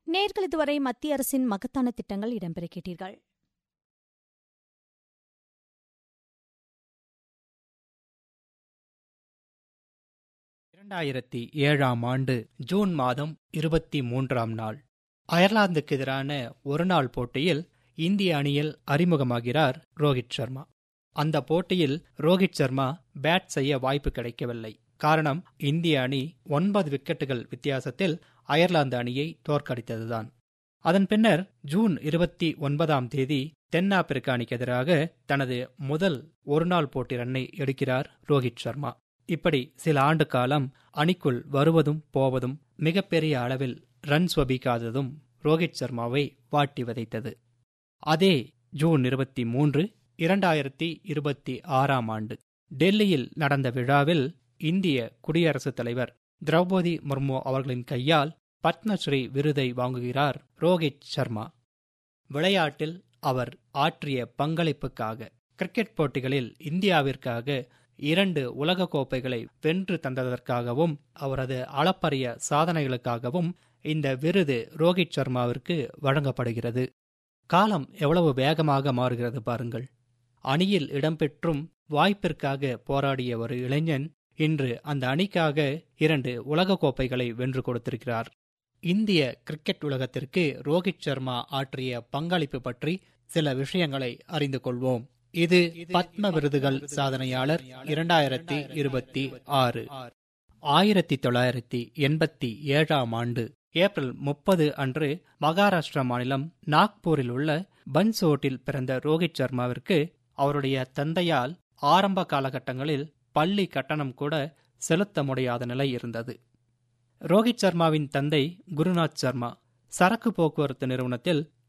நேர்கள் இதுவரை மத்திய அரசின் மகத்தான திட்டங்கள் இடம்பெற கேட்டீர்கள் இரண்டாயிரத்தி ஏழாம் ஆண்டு ஜூன் மாதம் இருபத்தி மூன்றாம் நாள் அயர்லாந்துக்கு எதிரான ஒருநாள் போட்டியில் இந்திய அணியில் அறிமுகமாகிறார் ரோஹித் சர்மா அந்த போட்டியில் ரோஹித் சர்மா பேட் செய்ய வாய்ப்பு கிடைக்கவில்லை காரணம் இந்திய அணி ஒன்பது விக்கெட்டுகள் வித்தியாசத்தில் அயர்லாந்து அணியை தோற்கடித்ததுதான் அதன் பின்னர் ஜூன் இருபத்தி ஒன்பதாம் தேதி தென்னாப்பிரிக்க அணிக்கு எதிராக தனது முதல் ஒருநாள் போட்டி ரன்னை எடுக்கிறார் ரோஹித் சர்மா இப்படி சில ஆண்டு காலம் அணிக்குள் வருவதும் போவதும் மிகப்பெரிய அளவில் ரன் ஸ்வபிக்காததும் ரோஹித் சர்மாவை வாட்டி வதைத்தது அதே ஜூன் இருபத்தி மூன்று இரண்டாயிரத்தி இருபத்தி ஆறாம் ஆண்டு டெல்லியில் நடந்த விழாவில் இந்திய குடியரசுத் தலைவர் திரௌபதி முர்மு அவர்களின் கையால் பத்மஸ்ரீ விருதை வாங்குகிறார் ரோஹித் சர்மா விளையாட்டில் அவர் ஆற்றிய பங்களிப்புக்காக கிரிக்கெட் போட்டிகளில் இந்தியாவிற்காக இரண்டு உலகக்கோப்பைகளை வென்று தந்ததற்காகவும் அவரது அளப்பரிய சாதனைகளுக்காகவும் இந்த விருது ரோஹித் சர்மாவிற்கு வழங்கப்படுகிறது காலம் எவ்வளவு வேகமாக மாறுகிறது பாருங்கள் அணியில் இடம்பெற்றும் வாய்ப்பிற்காக போராடிய ஒரு இளைஞன் இன்று அந்த அணிக்காக இரண்டு உலகக்கோப்பைகளை வென்று கொடுத்திருக்கிறார் இந்திய கிரிக்கெட் உலகத்திற்கு ரோஹித் சர்மா ஆற்றிய பங்களிப்பு பற்றி சில விஷயங்களை அறிந்து கொள்வோம் இது பத்ம விருதுகள் சாதனையாளர் இரண்டாயிரத்தி இருபத்தி ஆறு ஆயிரத்தி தொள்ளாயிரத்தி எண்பத்தி ஏழாம் ஆண்டு ஏப்ரல் முப்பது அன்று மகாராஷ்டிரா மாநிலம் நாக்பூரில் உள்ள பன்சோட்டில் பிறந்த ரோஹித் சர்மாவிற்கு அவருடைய தந்தையால் ஆரம்ப காலகட்டங்களில் பள்ளி கட்டணம் கூட செலுத்த முடியாத நிலை இருந்தது ரோஹித் சர்மாவின் தந்தை குருநாத் சர்மா சரக்கு போக்குவரத்து நிறுவனத்தில்